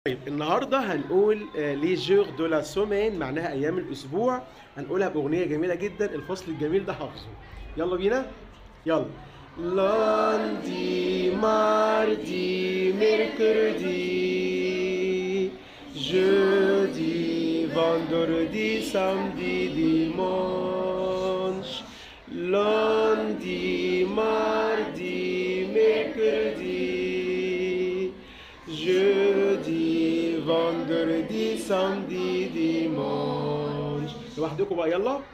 طيب النهارده هنقول لي جور دو لا سومين معناها ايام الاسبوع هنقولها باغنيه جميله جدا الفصل الجميل ده حافظه يلا بينا يلا lundi mardi mercredi jeudi vendredi samedi dimanche lundi mardi mercredi jeudi vendredi samedi dimanche لوحدكم بقى يلا